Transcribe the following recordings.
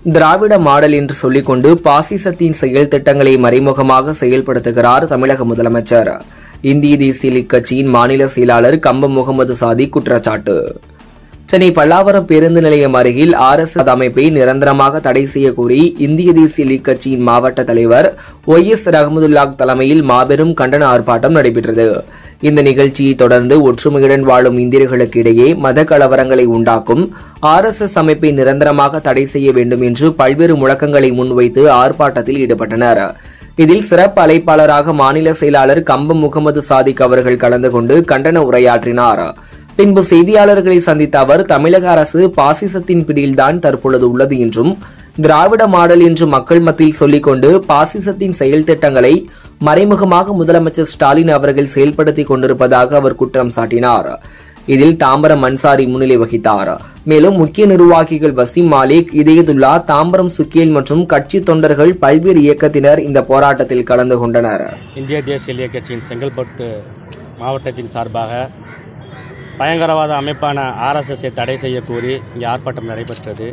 திராவிட model என்று சொல்லிக்கொண்டு பாசிசத்தின் செயல் திட்டங்களை மறைமுகமாக செயல்படுத்துகிறார் தமிழக முதலமைச்சர் இந்திய தேசிய லீக் கட்சியின் மாநில செயலாளர் கம்பம் முகமது சாதி குற்றச்சாட்டு சென்னை பல்லாவரம் பேருந்து நிலையம் அருகில் ஆர் எஸ் அமைப்பை நிரந்தரமாக தடை செய்ய கோரி இந்திய தேசிய லீக் கட்சியின் மாவட்ட தலைவர் ஒய் எஸ் ரஹமதுல்லாக் தலைமையில் மாபெரும் கண்டன ஆர்ப்பாட்டம் நடைபெற்றது இந்த நிகழ்ச்சியை தொடர்ந்து ஒற்றுமையுடன் வாழும் இந்தியர்களுக்கு இடையே மத கலவரங்களை உண்டாக்கும் ஆர் எஸ் எஸ் அமைப்பை நிரந்தரமாக தடை செய்ய வேண்டும் என்று பல்வேறு முழக்கங்களை முன்வைத்து ஆர்ப்பாட்டத்தில் ஈடுபட்டனர் இதில் சிறப்பு அழைப்பாளராக மாநில செயலாளர் கம்பம் முகமது சாதிக் அவர்கள் கலந்து கொண்டு கண்டன உரையாற்றினார் பின்பு செய்தியாளர்களை சந்தித்த அவர் தமிழக அரசு பாசிசத்தின் பிடியில்தான் தற்பொழுது உள்ளது என்றும் திராவிட மாடல் என்று மக்கள் மத்தியில் சொல்லிக்கொண்டு பாசிசத்தின் செயல் திட்டங்களை மறைமுகமாக முதலமைச்சர் ஸ்டாலின் அவர்கள் செயல்படுத்திக் கொண்டிருப்பதாக அவர் குற்றம் சாட்டினார் இதில் தாம்பரம் அன்சாரி முன்னிலை வகித்தார் மேலும் முக்கிய நிர்வாகிகள் வசீம் மாலிக் இதயதுல்லா தாம்பரம் சுக்கேல் மற்றும் கட்சி தொண்டர்கள் பல்வேறு இயக்கத்தினர் இந்த போராட்டத்தில் கலந்து கொண்டனர் இந்திய தேசிய இயக்க கட்சியின் செங்கல்பட்டு மாவட்டத்தின் சார்பாக பயங்கரவாத அமைப்பான ஆர்எஸ்எஸ்ஸை தடை செய்ய கோரி இங்கே ஆர்ப்பாட்டம் நடைபெற்றது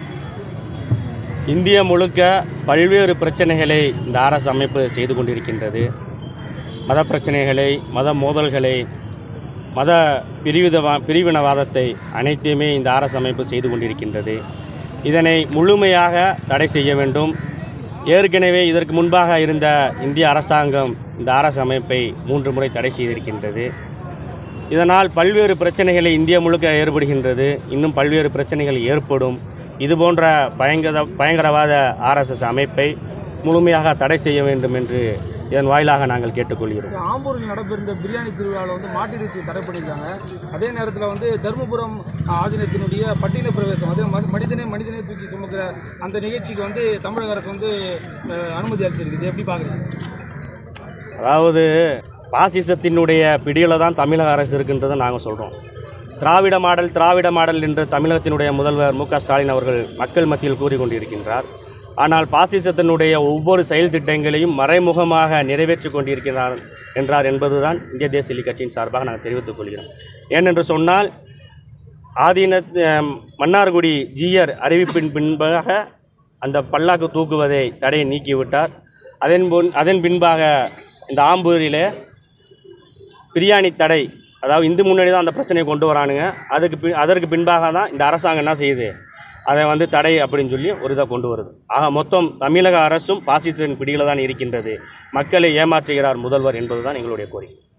இந்திய முழுக்க பல்வேறு பிரச்சனைகளை இந்த ஆர்எஸ் அமைப்பு செய்து கொண்டிருக்கின்றது மத பிரச்சனைகளை மத மோதல்களை மத பிரிவிதவா பிரிவினவாதத்தை அனைத்தையுமே இந்த ஆர்எஸ் அமைப்பு செய்து கொண்டிருக்கின்றது இதனை முழுமையாக தடை செய்ய வேண்டும் ஏற்கனவே இதற்கு முன்பாக இருந்த இந்திய அரசாங்கம் இந்த ஆர்எஸ் அமைப்பை மூன்று முறை தடை செய்திருக்கின்றது இதனால் பல்வேறு பிரச்சனைகளை இந்தியா முழுக்க ஏற்படுகின்றது இன்னும் பல்வேறு பிரச்சனைகள் ஏற்படும் இதுபோன்ற பயங்கர பயங்கரவாத ஆர்எஸ்எஸ் அமைப்பை முழுமையாக தடை செய்ய வேண்டும் என்று இதன் வாயிலாக நாங்கள் கேட்டுக்கொள்கிறோம் ஆம்பூரில் நடைபெறுந்த பிரியாணி திருவிழாவில் வந்து மாட்டிறைச்சி தடை பண்ணியிருக்காங்க அதே நேரத்தில் வந்து தருமபுரம் ஆதீனத்தினுடைய பட்டின பிரவேசம் அது ம- மனிதனே மனிதனே தூக்கி சுமக்கிற அந்த நிகழ்ச்சிக்கு வந்து தமிழக அரசு வந்து அஹ், அனுமதி அளிச்சிருக்குது எப்படி பார்க்குறீங்க அதாவது பாசிசத்தினுடைய பிடியில் தான் தமிழக அரசு இருக்குன்றதை நாங்கள் சொல்கிறோம் திராவிட மாடல் திராவிட மாடல் என்று தமிழகத்தினுடைய முதல்வர் மு க ஸ்டாலின் அவர்கள் மக்கள் மத்தியில் கூறிக்கொண்டிருக்கின்றார் ஆனால் பாசிசத்தினுடைய ஒவ்வொரு செயல் திட்டங்களையும் மறைமுகமாக நிறைவேற்றிக் கொண்டிருக்கிறார் என்றார் என்பதுதான் இந்திய தேசிய லீக் கட்சியின் சார்பாக நாங்கள் தெரிவித்துக் கொள்கிறோம் ஏனென்று சொன்னால் ஆதீன அஹ், மன்னார்குடி ஜீயர் அறிவிப்பின் பின்பாக அந்த பல்லாக்கு தூக்குவதை தடையை நீக்கிவிட்டார் அதன் முன் அதன் பின்பாக இந்த ஆம்பூரிலே பிரியாணி தடை அதாவது இந்து முன்னணி தான் அந்த பிரச்சனையை கொண்டு வரானுங்க அதுக்கு பி அதற்கு பின்பாக தான் இந்த அரசாங்கம் என்ன செய்யுது அதை வந்து தடை அப்படின்னு சொல்லி ஒரு இதை கொண்டு வருது ஆக மொத்தம் தமிழக அரசும் பாசிசத்தின் பிடியில் தான் இருக்கின்றது மக்களை ஏமாற்றுகிறார் முதல்வர் என்பதுதான் எங்களுடைய கோரிக்கை